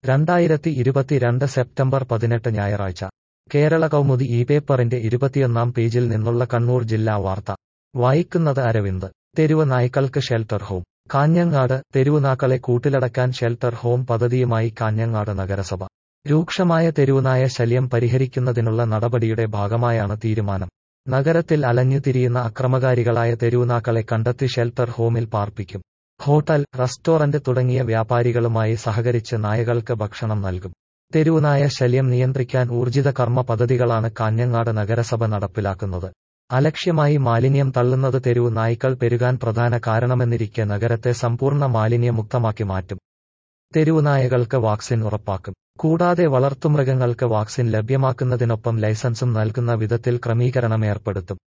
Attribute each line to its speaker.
Speaker 1: രണ്ടായിരത്തി ഇരുപത്തിരണ്ട് സെപ്റ്റംബർ പതിനെട്ട് ഞായറാഴ്ച കേരള കൗമുദി ഈ പേപ്പറിന്റെ ഇരുപത്തിയൊന്നാം പേജിൽ നിന്നുള്ള കണ്ണൂർ ജില്ലാ വാർത്ത വായിക്കുന്നത് അരവിന്ദ് തെരുവ് നായ്ക്കൾക്ക് ഷെൽട്ടർ ഹോം കാഞ്ഞങ്ങാട് തെരുവുനാക്കളെ കൂട്ടിലടക്കാൻ ഷെൽട്ടർ ഹോം പദ്ധതിയുമായി കാഞ്ഞങ്ങാട് നഗരസഭ രൂക്ഷമായ തെരുവുനായ ശല്യം പരിഹരിക്കുന്നതിനുള്ള നടപടിയുടെ ഭാഗമായാണ് തീരുമാനം നഗരത്തിൽ അലഞ്ഞുതിരിയുന്ന അക്രമകാരികളായ തെരുവുനാക്കളെ കണ്ടെത്തി ഷെൽട്ടർ ഹോമിൽ പാർപ്പിക്കും ഹോട്ടൽ റെസ്റ്റോറന്റ് തുടങ്ങിയ വ്യാപാരികളുമായി സഹകരിച്ച് നായകൾക്ക് ഭക്ഷണം നൽകും തെരുവുനായ ശല്യം നിയന്ത്രിക്കാൻ ഊർജിത കർമ്മ പദ്ധതികളാണ് കാഞ്ഞങ്ങാട് നഗരസഭ നടപ്പിലാക്കുന്നത് അലക്ഷ്യമായി മാലിന്യം തള്ളുന്നത് തെരുവ് നായ്ക്കൾ പെരുകാൻ പ്രധാന കാരണമെന്നിരിക്കെ നഗരത്തെ സമ്പൂർണ്ണ മാലിന്യമുക്തമാക്കി മാറ്റും തെരുവുനായകൾക്ക് വാക്സിൻ ഉറപ്പാക്കും കൂടാതെ വളർത്തുമൃഗങ്ങൾക്ക് വാക്സിൻ ലഭ്യമാക്കുന്നതിനൊപ്പം ലൈസൻസും നൽകുന്ന വിധത്തിൽ ക്രമീകരണം ഏർപ്പെടുത്തും